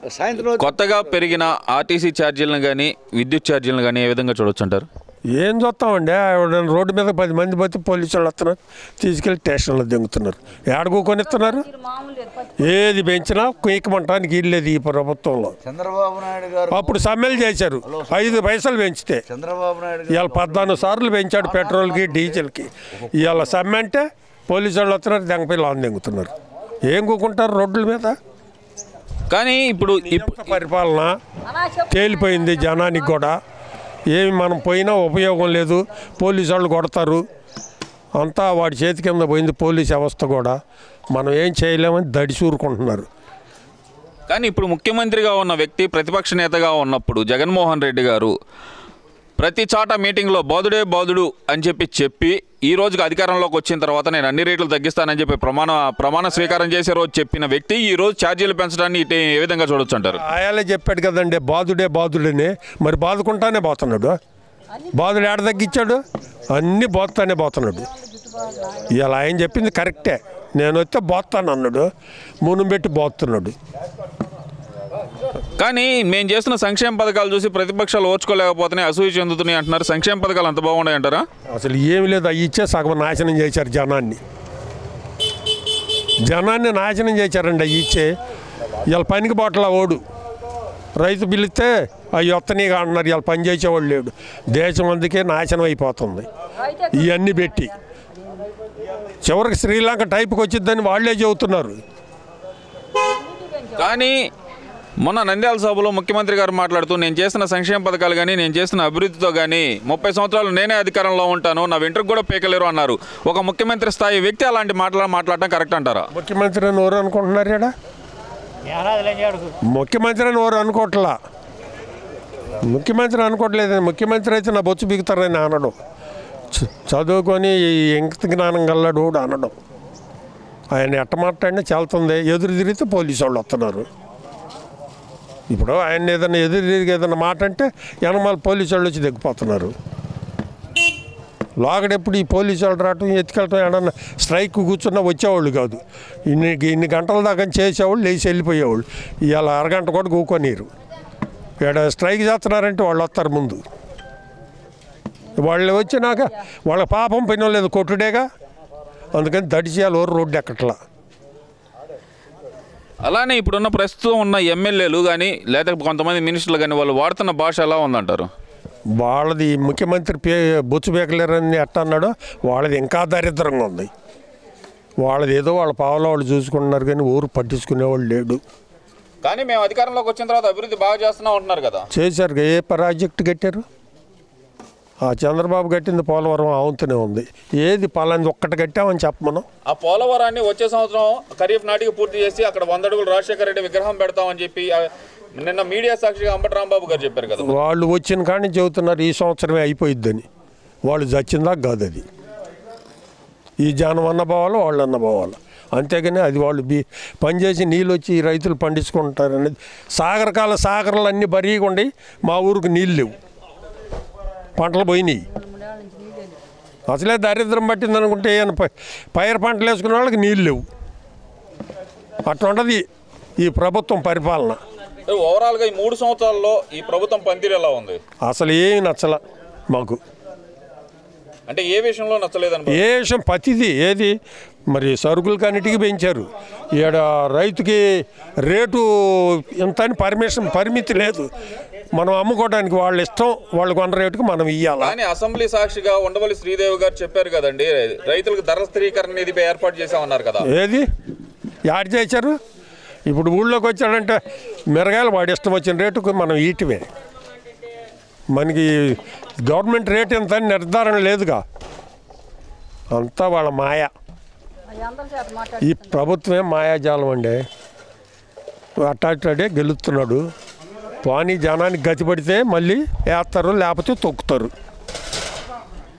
సాయంత్రం కొత్తగా పెరిగిన ఆర్టీసీ ఛార్జీలను కానీ విద్యుత్ ఛార్జీలను కానీ ఏ విధంగా చూడొచ్చు అంటారు ఏం చూస్తామండి ఆవిడ రోడ్డు మీద పది మంది పోతే పోలీసు వాళ్ళు వస్తున్నారు తీసుకెళ్ళి స్టేషన్లో దింగుతున్నారు ఏడగూకొని ఇస్తున్నారు ఏది పెంచినా కుయ్యకమంటానికి ఇల్లేదు ఈ ప్రభుత్వంలో చంద్రబాబు నాయుడు గారు అప్పుడు సమ్మెలు చేశారు ఐదు పైసలు పెంచితే చంద్రబాబు నాయుడు గారు ఇవాళ పద్నాలుగు సార్లు పెంచాడు పెట్రోల్కి డీజిల్కి ఇవాళ సమ్మె అంటే పోలీసు వాళ్ళు వస్తున్నారు దెంగపై లాన్ దింగుతున్నారు ఏం కూకుంటారు రోడ్ల మీద కానీ ఇప్పుడు ఇప్- ఎంత పరిపాలన తేలిపోయింది జనానికి కూడా ఏమి మనం పోయినా ఉపయోగం లేదు పోలీసు వాళ్ళు కొడతారు అంతా వాడి చేతి కింద పోయింది పోలీస్ వ్యవస్థ కూడా మనం ఏం చేయలేమని దడిచూరుకుంటున్నారు కానీ ఇప్పుడు ముఖ్యమంత్రిగా ఉన్న వ్యక్తి ప్రతిపక్ష నేతగా ఉన్నప్పుడు జగన్మోహన్ రెడ్డి గారు ప్రతి చాట మీటింగ్లో బాధుడే బాధుడు అని చెప్పి చెప్పి ఈ రోజుకి అధికారంలోకి వచ్చిన తర్వాత నేను అన్ని రేట్లు తగ్గిస్తానని చెప్పి ప్రమాణ ప్రమాణ స్వీకారం చేసే రోజు చెప్పిన వ్యక్తి ఈ రోజు ఛార్జీలు పెంచడాన్ని ఇటు ఏ విధంగా చూడొచ్చు అంటారు ఆయాలే చెప్పాడు కదండి బాధుడే బాధుడని మరి బాదుకుంటానే పోతున్నాడు బాధుడు ఏడ తగ్గించాడు అన్నీ బోతానే పోతున్నాడు ఇలా ఆయన చెప్పింది కరెక్టే నేను వస్తే బోతాను అన్నాడు మును పెట్టి బోతున్నాడు కానీ మేము చేస్తున్న సంక్షేమ పథకాలు చూసి ప్రతిపక్షాలు ఓర్చుకోలేకపోతున్నాయి అసూయ చెందుతున్నాయి అంటున్నారు సంక్షేమ పథకాలు అంత బాగున్నాయి అంటారా అసలు ఏమి లేదు అవి ఇచ్చే సగం నాశనం చేశారు జనాన్ని జనాన్ని నాశనం చేశారండి అవి ఇచ్చే ఇలా పనికి బాటల ఓడు రైతు పిలిస్తే అవి వత్తనీగా అంటున్నారు ఇలా పని చేసేవాడు లేడు దేశం అందుకే నాశనం అయిపోతుంది ఇవన్నీ పెట్టి చివరికి శ్రీలంక టైప్కి వచ్చిద్దని వాళ్ళే చెబుతున్నారు కానీ మొన్న నంద్యాల సభలో ముఖ్యమంత్రి గారు మాట్లాడుతూ నేను చేసిన సంక్షేమ పథకాలు కానీ నేను చేసిన అభివృద్ధితో కానీ ముప్పై సంవత్సరాలు నేనే అధికారంలో ఉంటాను నా వెంట్రుకు కూడా పీకలేరు అన్నారు ఒక ముఖ్యమంత్రి స్థాయి వ్యక్తి అలాంటి మాటలు మాట్లాడటం కరెక్ట్ అంటారా ముఖ్యమంత్రి అని ఎవరు అనుకుంటున్నారు ఇక్కడ ముఖ్యమంత్రి అని ఎవరు అనుకోవట్లా ముఖ్యమంత్రి అనుకోవట్లేదు ముఖ్యమంత్రి అయితే నా బొచ్చు బిగుతారని అనడం చ- చదువుకొని ఇంక జ్ఞానం గల్లడు కూడా అనడం ఆయన ఎట్ట మాట్లాడినా చెల్తుంది ఎదురు తిరిగితే పోలీసు వాళ్ళు వస్తున్నారు ఇప్పుడు ఆయన ఏదైనా ఎదురు తిరిగి ఏదైనా మాట అంటే వెనమాల పోలీసు వాళ్ళు వచ్చి దిగిపోతున్నారు లోగడెప్పుడు ఈ పోలీసు వాళ్ళు రావటం ఎత్తుకెళ్ళటం ఏడన్నా స్ట్రైక్ కూర్చున్నా వచ్చేవాళ్ళు కాదు ఇన్ని ఇన్ని గంటల దాకా చేసేవాళ్ళు లేచి వెళ్ళిపోయేవాళ్ళు ఇవాళ అరగంట కూడా కూకోనీరు ఇక్కడ స్ట్రైక్ చేస్తున్నారంటే వాళ్ళు వస్తారు ముందు వాళ్ళు వచ్చినాక వాళ్ళ పాపం పని లేదు కొట్టుడేగా అందుకని దడిచేయాలి ఓరు రోడ్డు ఎక్కట్లా అలానే ఇప్పుడున్న ప్రస్తుతం ఉన్న ఎమ్మెల్యేలు కానీ లేదా కొంతమంది మినిస్టర్లు కానీ వాళ్ళు వాడుతున్న భాష ఎలా ఉందంటారు వాళ్ళది ముఖ్యమంత్రి పే బొచ్చు బేకలేరని ఎట్ట అన్నాడో వాళ్ళది ఇంకా దరిద్రంగా ఉంది వాళ్ళది ఏదో వాళ్ళ పావులో వాళ్ళు చూసుకుంటున్నారు కానీ ఊరు పట్టించుకునేవాళ్ళు లేడు కానీ మేము అధికారంలోకి వచ్చిన తర్వాత అభివృద్ధి బాగా చేస్తున్నాం ఉంటున్నారు కదా చేశారు ఏ ప్రాజెక్ట్ కట్టారు ఆ చంద్రబాబు కట్టింది పోలవరం ఆవుతూనే ఉంది ఏది పలాంది ఒక్కటి కట్టామని చెప్పమను ఆ పోలవరాన్ని వచ్చే సంవత్సరం ఖరీఫ్ నాటికి పూర్తి చేసి అక్కడ వంద అడుగులు రాజశేఖర రెడ్డి విగ్రహం పెడతామని చెప్పి ఆ, నిన్న మీడియా సాక్షిగా అంబటి రాంబాబు గారు చెప్పారు కదా వాళ్ళు వచ్చిన కానీ చెబుతున్నారు ఈ సంవత్సరమే అయిపోయిద్దని వాళ్ళు చచ్చిందా కాదు అది ఈ జనం అన్న పోవాలి వాళ్ళు అన్న పోవాలి అంతేగాని అది వాళ్ళు బీ పనిచేసి నీళ్ళు వచ్చి ఈ రైతులు పండించుకుంటారు అనేది సాగరకాల సాగరాలు అన్నీ బరీగా ఉండి మా ఊరికి నీళ్ళు లేవు పంటలు పోయినాయి అసలే దరిద్రం పట్టింది అనుకుంటే ఏమైనా పై- పైరు పంటలు వేసుకునే వాళ్ళకి నీళ్ళు లేవు అట్లా ఉండదు ఈ ప్రభుత్వం పరిపాలన ఓవరాల్ గా ఈ మూడు సంవత్సరాల్లో ఈ ప్రభుత్వం పనితీరు ఎలా ఉంది అసలు ఏమి నచ్చల మాకు అంటే ఏ విషయంలో నచ్చలేదని ఏ విషయం పతిది ఏది మరి సరుకులు కన్నిటికీ పెంచారు ఈడ రైతుకి రేటు ఇంత అని పర్మిషన్ పరిమితి లేదు మనం అమ్ముకోవడానికి వాళ్ళ ఇష్టం వాళ్ళు కొన్న రేటుకి మనం ఇవ్వాలి కానీ అసెంబ్లీ సాక్షిగా ఉండవల్లి శ్రీదేవి గారు చెప్పారు కదండి రైతులకు ధర స్థిరీకరణ నిధిపై ఏర్పాటు చేశామన్నారు కదా ఏది యాడ్ చేశారు ఇప్పుడు ఊళ్ళోకి వచ్చాడంటే మిరగాయలు వాడి ఇష్టం వచ్చిన రేటుకు మనం ఈటమే మనకి గవర్నమెంట్ రేట్ ఎంత అని నిర్ధారణ లేదుగా అంతా వాళ్ళ మాయ ఈ ప్రభుత్వమే మాయాజాలం అండి అట్టాడే గెలుస్తున్నాడు పోనీ జనానికి గతి పడితే మళ్ళీ వేస్తారు లేకపోతే తొక్కుతారు